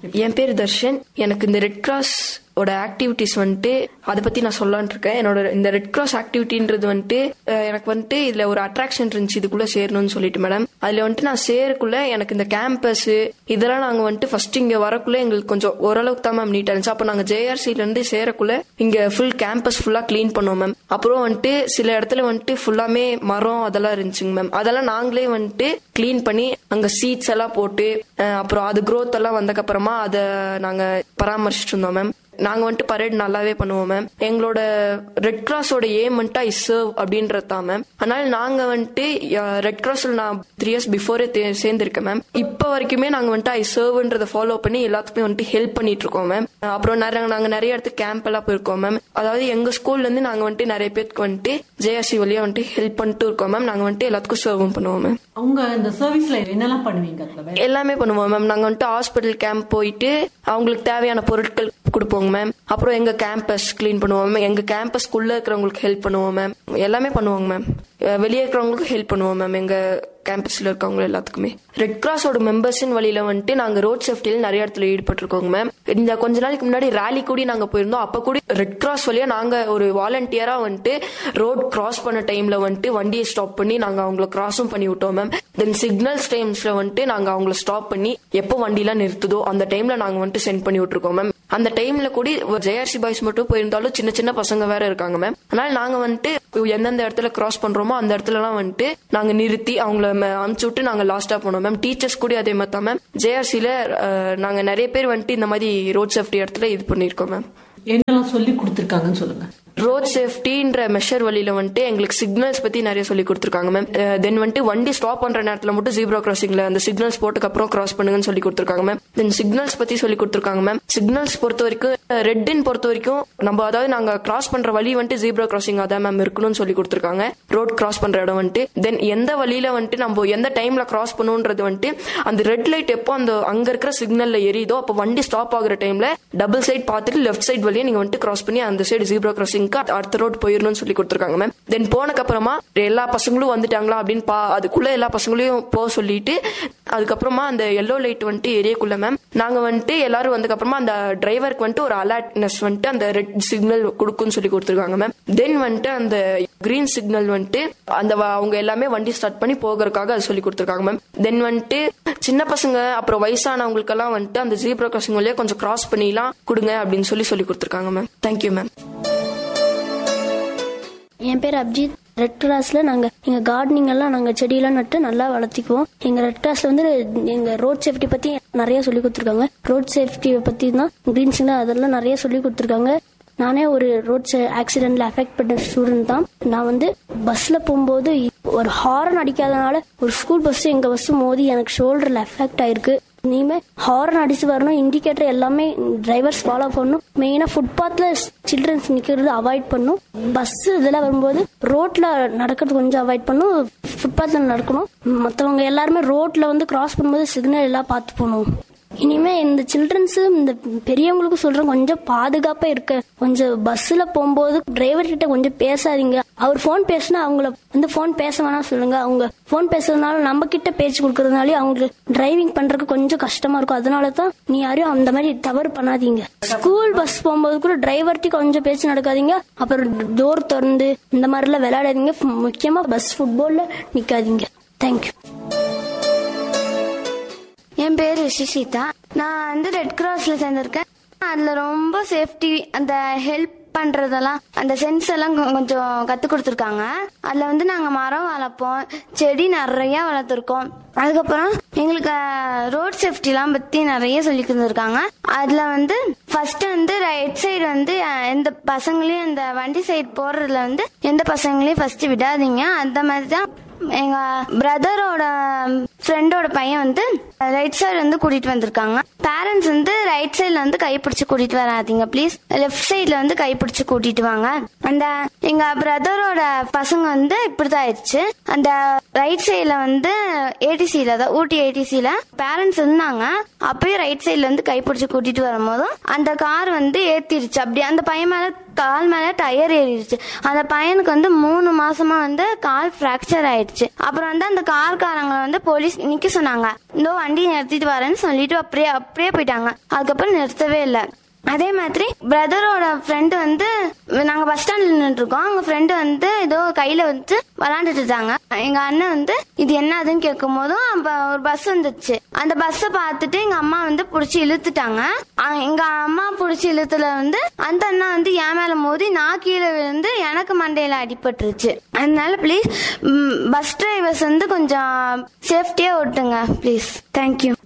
என் பேர் தர்ஷன் எனக்கு இந்த ரெட் கிராஸ் ஓட ஆக்டிவிட்டிஸ் வந்துட்டு அதை பத்தி நான் சொல்லலான் இருக்கேன் என்னோட இந்த ரெட் கிராஸ் ஆக்டிவிட்டின்றது வந்துட்டு அஹ், எனக்கு வந்துட்டு இதுல ஒரு அட்ராக்ஷன் இருந்துச்சு இதுக்குள்ள சேரணும்னு சொல்லிட்டு மேடம் அதுல வந்துட்டு நான் சேரக்குள்ள எனக்கு இந்த கேம்பஸ் இதெல்லாம் நாங்க வந்துட்டு ஃபர்ஸ்ட் இங்க வரக்குள்ள எங்களுக்கு கொஞ்சம் ஓரளவுக்கு தான் மேம் நீட்டா இருந்துச்சு அப்போ நாங்க ஜேஆர்சில இருந்து சேரக்குள்ள இங்க ஃபுல் கேம்பஸ் ஃபுல்லா க்ளீன் பண்ணோம் மேம் அப்புறம் வந்துட்டு சில இடத்துல வந்துட்டு ஃபுல்லாமே மரம் அதெல்லாம் இருந்துச்சுங்க மேம் அதெல்லாம் நாங்களே வந்துட்டு க்ளீன் பண்ணி அங்க சீட்ஸ் எல்லாம் போட்டு அஹ், அப்புறம் அது growth எல்லாம் வந்தக்கப்புறமா அதை நாங்க பராமரிச்சுட்டு இருந்தோம் மேம் நாங்க வந்துட்டு பரேட் நல்லாவே பண்ணுவோம் மேம் எங்களோட ரெட் கிராஸோட ஏம் வந்துட்டு ஐ சர்வ் அப்படின்றது தான் மேம் அதனால நாங்க வந்துட்டு ரெட் கிராஸ்ல நான் த்ரீ இயர்ஸ் பிஃபோரே சேர்ந்திருக்கேன் மேம் இப்போ வரைக்குமே நாங்க வந்துட்டு ஐ சர்வ்ன்றதை ஃபாலோ பண்ணி எல்லாத்துக்குமே வந்துட்டு ஹெல்ப் பண்ணிட்டு இருக்கோம் மேம் அப்புறம் நிறைய நாங்க நிறைய இடத்துக்கு கேம்ப் எல்லாம் போயிருக்கோம் மேம் அதாவது எங்க ஸ்கூல்ல இருந்து நாங்க வந்துட்டு நிறைய பேருக்கு வந்துட்டு ஜேஆர்சி வழியா வந்துட்டு ஹெல்ப் பண்ணிட்டு இருக்கோம் மேம் நாங்க வந்துட்டு எல்லாத்துக்கும் சர்வும் பண்ணுவோம் மேம் அவங்க இந்த சர்வீஸ்ல என்னெல்லாம் பண்ணுவீங்க அதுல வேலை? எல்லாமே பண்ணுவோம் மேம் நாங்க வந்துட்டு ஹாஸ்பிட்டல் கேம்ப் போயிட்டு அவங்களுக்கு தேவையான பொருட்கள் கொடுப்போங்க மேம் அப்புறம் எங்க கேம்பஸ் க்ளீன் பண்ணுவோம் மேம் எங்க கேம்பஸ்க்குள்ள இருக்கிறவங்களுக்கு ஹெல்ப் பண்ணுவோம் மேம் எல்லாமே பண்ணுவோங்க மேம் அஹ் வெளியே இருக்கிறவங்களுக்கு ஹெல்ப் பண்ணுவோம் மேம் எங்க கேம்பஸ்ல இருக்கவங்க எல்லாத்துக்குமே ரெட் கிராஸோட மெம்பர்ஸின் வழியில வந்துட்டு நாங்க ரோட் சேஃப்டியில நிறைய இடத்துல ஈடுபட்டிருக்கோங்க மேம் இந்த கொஞ்ச நாளைக்கு முன்னாடி ரேலி கூடி நாங்க போயிருந்தோம் அப்ப கூட ரெட் கிராஸ் வழியா நாங்க ஒரு வாலண்டியரா வந்துட்டு ரோட் கிராஸ் பண்ண டைம்ல வந்துட்டு வண்டியை ஸ்டாப் பண்ணி நாங்க அவங்கள கிராஸும் பண்ணி விட்டோம் மேம் தென் சிக்னல்ஸ் டைம்ஸ்ல வந்துட்டு நாங்க அவங்கள ஸ்டாப் பண்ணி எப்போ வண்டிலாம் நிறுத்துதோ அந்த டைம்ல நாங்க வந்துட்டு சென்ட் பண்ணி விட்டுருக்கோம் மேம் அந்த டைம்ல கூட ஜேஆர்சி பாய்ஸ் மட்டும் போயிருந்தாலும் சின்ன சின்ன பசங்க வேற இருக்காங்க மேம் அதனால நாங்க வந்துட்டு எந்தெந்த இடத்துல கிராஸ் பண்றோமோ அந்த இடத்துல எல்லாம் வந்துட்டு நாங்க நிறுத்தி அவங்கள ம- அமுச்சு விட்டு நாங்க லாஸ்டா போனோம் மேம் டீச்சர்ஸ் கூட அதே மாதிரி தான் மேம் ஜேஆர்சில நாங்க நிறைய பேர் வந்துட்டு இந்த மாதிரி ரோட் சேஃப்டி இடத்துல இது பண்ணிருக்கோம் மேம் என்னெல்லாம் சொல்லி கொடுத்துருக்காங்கன்னு சொல்லுங்க ரோட் சேஃப்டின்ற மெஷர் வழியில வந்துட்டு எங்களுக்கு சிக்னல்ஸ் பத்தி நிறைய சொல்லி கொடுத்துருக்காங்க மேம் தென் வந்துட்டு வண்டி ஸ்டாப் பண்ற நேரத்துல மட்டும் ஜீப்ரா கிராசிங்ல அந்த சிக்னல்ஸ் போட்டுக்கு அப்புறம் கிராஸ் பண்ணுங்கன்னு சொல்லி கொடுத்துருக்காங்க மேம் தென் சிக்னல்ஸ் பத்தி சொல்லி கொடுத்துருக்காங்க மேம் சிக்னல்ஸ் பொறுத்த வரைக்கும் ரெட்டின் பொறுத்த வரைக்கும் நம்ம அதாவது நாங்க கிராஸ் பண்ற வழி வந்துட்டு ஜீப்ரா கிராசிங் அதான் மேம் இருக்கணும்னு சொல்லி கொடுத்துருக்காங்க ரோட் கிராஸ் பண்ற இடம் வந்துட்டு தென் எந்த வழியில வந்துட்டு நம்ம எந்த டைம்ல கிராஸ் பண்ணுன்றது வந்துட்டு அந்த ரெட் லைட் எப்போ அந்த அங்க இருக்கிற சிக்னல்ல எரியுதோ அப்போ வண்டி ஸ்டாப் ஆகுற டைம்ல டபுள் சைட் பார்த்துட்டு லெஃப்ட் சைடு வழியா நீங்க வந்துட்டு கிராஸ் பண்ணி அந்த சைடு ஜீப்ரா கிராசிங்க்கு அடுத்த ரோட் போயிடணும்னு சொல்லி கொடுத்துருக்காங்க மேம் தென் போனக்கு அப்புறமா எல்லா பசங்களும் வந்துட்டாங்களா அப்படின்னு பா அதுக்குள்ள எல்லா பசங்களையும் போக சொல்லிட்டு அதுக்கப்புறமா அந்த எல்லோ லைட் வந்துட்டு ஏரியாக்குள்ள மேம் நாங்க வந்துட்டு எல்லாரும் வந்ததுக்கு அப்புறமா அந்த டிரைவருக்கு வந்துட்டு ஒரு அலர்ட்னஸ் வந்துட்டு அந்த ரெட் சிக்னல் கொடுக்குன்னு சொல்லி கொடுத்துருக்காங்க மேம் தென் வந்துட்டு அந்த கிரீன் சிக்னல் வந்துட்டு அந்த வ- அவங்க எல்லாமே வண்டி ஸ்டார்ட் பண்ணி போகிறதுக்காக அது சொல்லி கொடுத்துருக்காங்க மேம் தென் வந்துட்டு சின்ன பசங்க அப்புறம் வயசானவங்களுக்கெல்லாம் வந்துட்டு அந்த ஜீப்ரா கிராசிங் வழியா கொஞ்சம் கிராஸ் பண்ணிலாம் கொடுங்க அப்படின்னு சொல்லி சொல்லி கொடுத்துருக்காங்க மேம் தேங்க்யூ மேம் என் பேர் அப்ஜித் ரெட் கிராஸ்ல நாங்க எங்க கார்டனிங் எல்லாம் நாங்க செடியெல்லாம் நட்டு நல்லா வளர்த்திக்குவோம் எங்க ரெட் கிராஸ்ல வந்து எங்க ரோட் சேஃப்டி பத்தி நிறைய சொல்லி கொடுத்துருக்காங்க ரோட் சேஃப்டி பத்தி தான் கிரீன் சிக்னல் அதெல்லாம் நிறைய சொல்லி கொடுத்துருக்காங்க நானே ஒரு ரோட் ஆக்சிடென்ட்ல அஃபெக்ட் பண்ண ஸ்டூடெண்ட் தான் நான் வந்து பஸ்ல போகும்போது ஒரு ஹாரன் அடிக்காதனால ஒரு ஸ்கூல் பஸ் எங்க பஸ் மோதி எனக்கு ஷோல்டர்ல அஃபெக்ட் ஆயிருக்கு இனிமே ஹாரன் அடிச்சு வரணும் இண்டிகேட்டர் எல்லாமே டிரைவர்ஸ் ஃபாலோ பண்ணணும் மெயினா ஃபுட்பாத்ல சில்ட்ரன்ஸ் நிக்கிறது அவாய்ட் பண்ணும் பஸ் இதெல்லாம் வரும்போது ரோட்ல நடக்கிறது கொஞ்சம் அவாய்ட் பண்ணும் ஃபுட்பாத்ல நடக்கணும் மற்றவங்க எல்லாருமே ரோட்ல வந்து கிராஸ் பண்ணும்போது சிக்னல் எல்லாம் பார்த்து போகணும் இனிமே இந்த சில்ட்ரன்ஸ் இந்த பெரியவங்களுக்கும் சொல்றேன் கொஞ்சம் பாதுகாப்பா இருக்க கொஞ்சம் பஸ்ல போகும்போது டிரைவர் கிட்ட கொஞ்சம் பேசாதீங்க அவர் ஃபோன் பேசினா அவங்கள வந்து ஃபோன் பேச வேணாம் சொல்லுங்க அவங்க ஃபோன் பேசுறதுனால நம்ம கிட்ட பேச்சு கொடுக்கறதுனாலே அவங்களுக்கு டிரைவிங் பண்றதுக்கு கொஞ்சம் கஷ்டமா இருக்கும் அதனால தான் நீ யாரையும் அந்த மாதிரி தவறு பண்ணாதீங்க ஸ்கூல் பஸ் போகும்போது கூட டிரைவர்ட்டி கொஞ்சம் பேச்சு நடக்காதீங்க அப்புறம் டோர் திறந்து இந்த மாதிரிலாம் விளையாடாதீங்க முக்கியமா பஸ் ஃபுட்பால்ல நிக்காதீங்க தேங்க்யூ என் பேர் ரிஷிஷிதா நான் வந்து ரெட் கிராஸ்ல சேர்ந்திருக்கேன் அதுல ரொம்ப சேஃப்டி அந்த ஹெல்ப் பண்றதெல்லாம் அந்த சென்ஸ் எல்லாம் கொ- கொஞ்சம் கத்து கொடுத்துருக்காங்க அதுல வந்து நாங்க மரம் வளர்ப்போம் செடி நிறைய வளர்த்துருக்கோம் அதுக்கப்புறம் எங்களுக்கு ரோட் சேஃப்டிலாம் பத்தி நிறைய சொல்லி தந்திருக்காங்க அதுல வந்து ஃபர்ஸ்ட் வந்து ரைட் சைடு வந்து அஹ், எந்த பசங்களையும் இந்த வண்டி சைடு போறதுல வந்து எந்த பசங்களையும் ஃபர்ஸ்ட் விடாதீங்க அந்த மாதிரி தான் எங்க பிரதரோட ஃப்ரெண்டோட பையன் வந்து ரைட் சைடு வந்து கூட்டிட்டு வந்திருக்காங்க பேரண்ட்ஸ் வந்து ரைட் சைடுல வந்து கைப்பிடிச்சு கூட்டிட்டு வராதீங்க ப்ளீஸ் லெஃப்ட் சைடுல வந்து கைப்பிடிச்சு கூட்டிட்டு வாங்க அந்த எங்க பிரதரோட பசங்க வந்து இப்படிதான் ஆயிடுச்சு அந்த ரைட் சைடுல வந்து ஏடிசில தான் ஊட்டி ஏடிசில பேரண்ட்ஸ் இருந்தாங்க அப்பயும் ரைட் சைடுல வந்து கைப்பிடிச்சு கூட்டிட்டு வரும்போதும் அந்த கார் வந்து ஏத்திருச்சு அப்படி அந்த பையன் மேல கால் மேல டயர் ஏறிடுச்சு அந்த பையனுக்கு வந்து மூணு மாசமா வந்து கால் ஃப்ராக்சர் ஆயிடுச்சு அப்புறம் வந்து அந்த கார்காரங்க வந்து போலீஸ் நிக்க சொன்னாங்க இந்த வண்டி நிறுத்திட்டு வரேன்னு சொல்லிட்டு அப்படியே அப்படியே போயிட்டாங்க அதுக்கப்புறம் நிறுத்தவே இல்லை அதே மாதிரி பிரதரோட ஃப்ரெண்டு வந்து நாங்க பஸ் ஸ்டாண்ட்ல நின்றுட்டு இருக்கோம் அவங்க ஃப்ரெண்டு வந்து ஏதோ கையில வந்து விளாண்டுட்டு இருந்தாங்க எங்க அண்ணன் வந்து இது என்னதுன்னு கேட்கும் போதும் அப்ப ஒரு பஸ் வந்துச்சு அந்த பஸ்ஸை பார்த்துட்டு எங்க அம்மா வந்து புடிச்சு இழுத்துட்டாங்க அஹ் எங்க அம்மா புடிச்சு இழுத்துல வந்து அந்த அண்ணா வந்து என் மேல மோதி நான் கீழே விழுந்து எனக்கு மண்டையில அடிபட்டுருச்சு அதனால ப்ளீஸ் பஸ் டிரைவர்ஸ் வந்து கொஞ்சம் சேஃப்டியா ஓட்டுங்க ப்ளீஸ் தேங்க்யூ